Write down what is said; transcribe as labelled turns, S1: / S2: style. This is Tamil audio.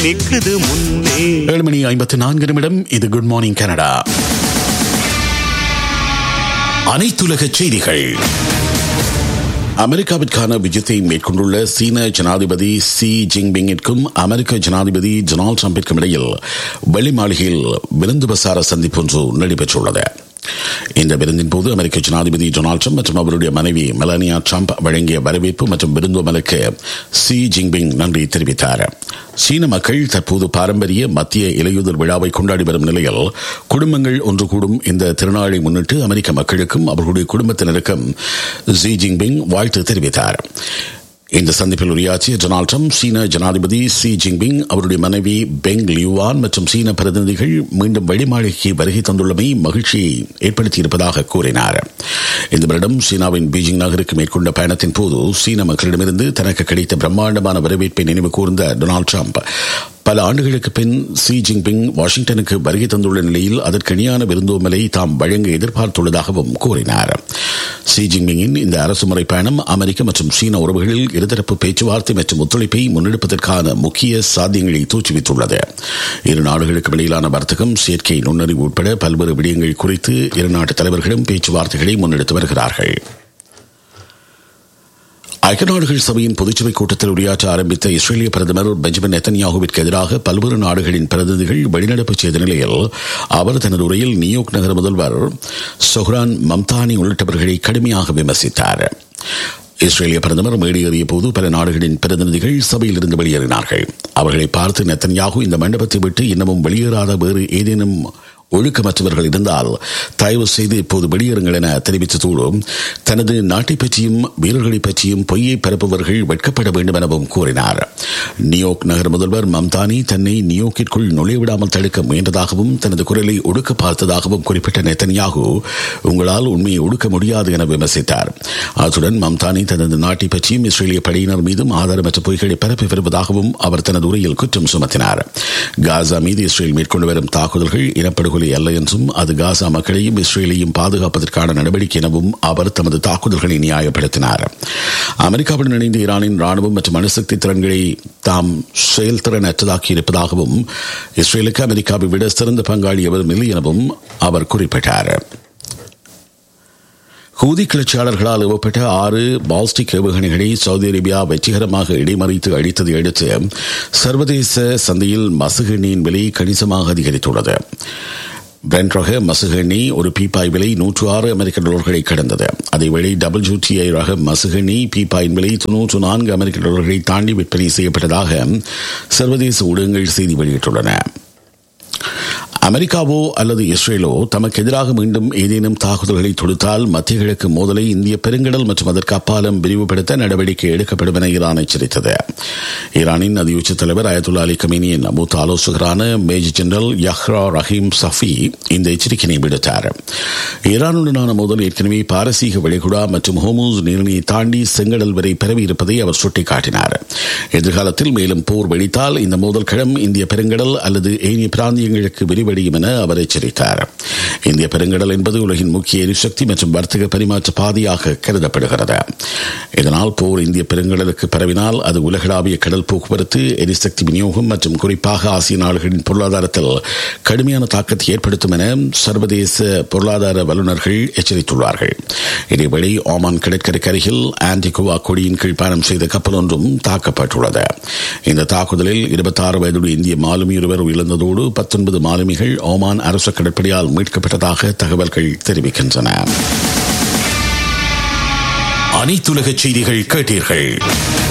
S1: நிற்குது முன்னே
S2: ஏழு மணி ஐம்பத்தி நான்கு நிமிடம் இது குட் மார்னிங் கனடா அனைத்துலக செய்திகள் அமெரிக்காவிற்கான விஜயத்தை மேற்கொண்டுள்ள சீன ஜனாதிபதி சி ஜின்பிங்கிற்கும் அமெரிக்க ஜனாதிபதி டொனால்டு டிரம்பிற்கும் இடையில் வெள்ளி மாளிகையில் விருந்து பிரசார சந்திப்பு ஒன்று நடைபெற்றுள்ளது இந்த விருந்தின் போது அமெரிக்க ஜனாதிபதி டொனால்டு ட்ரம்ப் மற்றும் அவருடைய மனைவி மெலானியா ட்ரம்ப் வழங்கிய வரவேற்பு மற்றும் விருந்தோமலுக்கு சி ஜின்பிங் நன்றி தெரிவித்தார் சீன மக்கள் தற்போது பாரம்பரிய மத்திய இலையுதிர் விழாவை கொண்டாடி வரும் நிலையில் குடும்பங்கள் ஒன்று கூடும் இந்த திருநாளை முன்னிட்டு அமெரிக்க மக்களுக்கும் அவர்களுடைய குடும்பத்தினருக்கும் ஜி ஜின்பிங் வாழ்த்து தெரிவித்தார் இந்த சந்திப்பில் உரையாற்றிய டொனால்டு ட்ரம்ப் சீன ஜனாதிபதி சி ஜின்பிங் அவருடைய மனைவி பெங் லியூவான் மற்றும் சீன பிரதிநிதிகள் மீண்டும் வெளிமாளிகைக்கு வருகை தந்துள்ளமை மகிழ்ச்சியை ஏற்படுத்தியிருப்பதாக கூறினார் இந்த வருடம் சீனாவின் பீஜிங் நகருக்கு மேற்கொண்ட பயணத்தின் போது சீன மக்களிடமிருந்து தனக்கு கிடைத்த பிரம்மாண்டமான வரவேற்பை நினைவு கூர்ந்த டொனால்டு ட்ரம்ப் பல ஆண்டுகளுக்கு பின் சி ஜின்பிங் வாஷிங்டனுக்கு வருகை தந்துள்ள நிலையில் அதற்கிணையான விருந்தோமலை தாம் வழங்க எதிர்பார்த்துள்ளதாகவும் கூறினார் சி ஜின்பிங்கின் இந்த அரசுமுறை பயணம் அமெரிக்க மற்றும் சீன உறவுகளில் இருதரப்பு பேச்சுவார்த்தை மற்றும் ஒத்துழைப்பை முன்னெடுப்பதற்கான முக்கிய சாத்தியங்களை தோற்றுவித்துள்ளது இரு நாடுகளுக்கு இடையிலான வர்த்தகம் செயற்கை நுண்ணறிவு உட்பட பல்வேறு விடயங்கள் குறித்து இரு நாட்டு தலைவர்களும் பேச்சுவார்த்தைகளை முன்னெடுத்து வருகிறார்கள் ஐக்கிய நாடுகள் சபையின் பொதுச்சபை கூட்டத்தில் உரையாற்ற ஆரம்பித்த இஸ்ரேலிய பிரதமர் பெஞ்சமின் நெத்தன்யாகுவிற்கு எதிராக பல்வேறு நாடுகளின் பிரதிநிதிகள் வெளிநடப்பு செய்த நிலையில் அவர் தனது உரையில் நியூயோர்க் நகர முதல்வர் சொஹ்ரான் மம்தானி உள்ளிட்டவர்களை கடுமையாக விமர்சித்தார் இஸ்ரேலிய பிரதமர் மேடியேறிய போது பல நாடுகளின் பிரதிநிதிகள் சபையில் இருந்து வெளியேறினார்கள் அவர்களை பார்த்து நெத்தன்யாகு இந்த மண்டபத்தை விட்டு இன்னமும் வெளியேறாத வேறு ஏதேனும் ஒழுக்கமற்றவர்கள் இருந்தால் தயவு செய்து இப்போது வெளியேறுங்கள் என தெரிவித்ததோடு தனது நாட்டை பற்றியும் வீரர்களை பற்றியும் பொய்யை பரப்புவர்கள் வெட்கப்பட வேண்டும் எனவும் கூறினார் நியோக் நகர முதல்வர் மம்தானி தன்னை நியோக்கிற்குள் நுழைவிடாமல் தடுக்க முயன்றதாகவும் தனது குரலை ஒடுக்க பார்த்ததாகவும் குறிப்பிட்ட நெத்தன்யாகு உங்களால் உண்மையை ஒடுக்க முடியாது என விமர்சித்தார் அத்துடன் மம்தானி தனது நாட்டை பற்றியும் இஸ்ரேலிய படையினர் மீதும் ஆதாரமற்ற பொய்களை பரப்பி வருவதாகவும் அவர் தனது உரையில் குற்றம் சுமத்தினார் காசா மீது இஸ்ரேல் மேற்கொண்டு வரும் தாக்குதல்கள் இனப்படுகொலை படுகொலை அல்ல என்றும் அது காசா மக்களையும் இஸ்ரேலையும் பாதுகாப்பதற்கான நடவடிக்கை எனவும் அவர் தமது தாக்குதல்களை நியாயப்படுத்தினார் அமெரிக்காவுடன் இணைந்து ஈரானின் ராணுவம் மற்றும் அணுசக்தி திறன்களை தாம் செயல்திறன் அற்றதாக்கி இருப்பதாகவும் இஸ்ரேலுக்கு அமெரிக்காவை விட சிறந்த பங்காளி எவரும் இல்லை எனவும் அவர் குறிப்பிட்டார் ஹூதி கிளர்ச்சியாளர்களால் ஏவப்பட்ட ஆறு பால்ஸ்டிக் ஏவுகணைகளை சவுதி அரேபியா வெற்றிகரமாக இடைமறித்து அழித்ததை அடுத்து சர்வதேச சந்தையில் மசுகு எண்ணெயின் விலை கணிசமாக அதிகரித்துள்ளது பிரெண்ட் ரக மசுகு எண்ணெய் ஒரு பீப்பாய் விலை நூற்று ஆறு அமெரிக்க டாலர்களை கடந்தது அதேவேளை டபுள் ஜூடிஐ ரக மசுகு எண்ணெய் பீப்பாயின் விலை தொன்னூற்று நான்கு அமெரிக்க டாலர்களை தாண்டி விற்பனை செய்யப்பட்டதாக சர்வதேச ஊடகங்கள் செய்தி வெளியிட்டுள்ளன அமெரிக்காவோ அல்லது இஸ்ரேலோ தமக்கு எதிராக மீண்டும் ஏதேனும் தாக்குதல்களை தொடுத்தால் மத்திய கிழக்கு மோதலை இந்திய பெருங்கடல் மற்றும் அதற்கு அப்பாலம் விரிவுபடுத்த நடவடிக்கை எடுக்கப்படும் என ஈரான் எச்சரித்தது ஈரானின் அதியுச்ச தலைவர் அயதுல்லா அலி கமீனியின் மூத்த ஆலோசகரான major general Yahya Rahim Safavi இந்த எச்சரிக்கையை விடுத்தார் ஈரானுடனான மோதல் ஏற்கனவே பாரசீக வளைகுடா மற்றும் ஹோமூஸ் நீரிணையை தாண்டி செங்கடல் வரை பரவி இருப்பதை அவர் சுட்டிக்காட்டினார் எதிர்காலத்தில் மேலும் போர் வெடித்தால் இந்த மோதல் களம் இந்திய பெருங்கடல் அல்லது ஏனைய பிராந்தியங்களுக்கு விரிவடையும் என அவர் எச்சரித்தார் இந்திய பெருங்கடல் என்பது உலகின் முக்கிய எரிசக்தி மற்றும் வர்த்தக பரிமாற்ற பாதையாக கருதப்படுகிறது இதனால் போர் இந்திய பெருங்கடலுக்கு பரவினால் அது உலகளாவிய கடல் போக்குவரத்து எரிசக்தி விநியோகம் மற்றும் குறிப்பாக ஆசிய நாடுகளின் பொருளாதாரத்தில் கடுமையான தாக்கத்தை ஏற்படுத்தும் என சர்வதேச பொருளாதார வல்லுநர்கள் எச்சரித்துள்ளார்கள் இதேவேளை ஓமான் கடற்கரைக்கு அருகில் ஆன்டிகுவா கொடியின் கீழ் பயணம் செய்த கப்பல் ஒன்றும் தாக்கப்பட்டுள்ளது இந்த தாக்குதலில் இருபத்தாறு வயதுடைய இந்திய மாலுமி ஒருவர் உயிர்ந்ததோடு பத்தொன்பது மாலுமிகள் ஓமான் அரசு கடற்படையால் மீட்கப்பட்டதாக தகவல்கள் தெரிவிக்கின்றன அனைத்துலக செய்திகள் கேட்டீர்கள்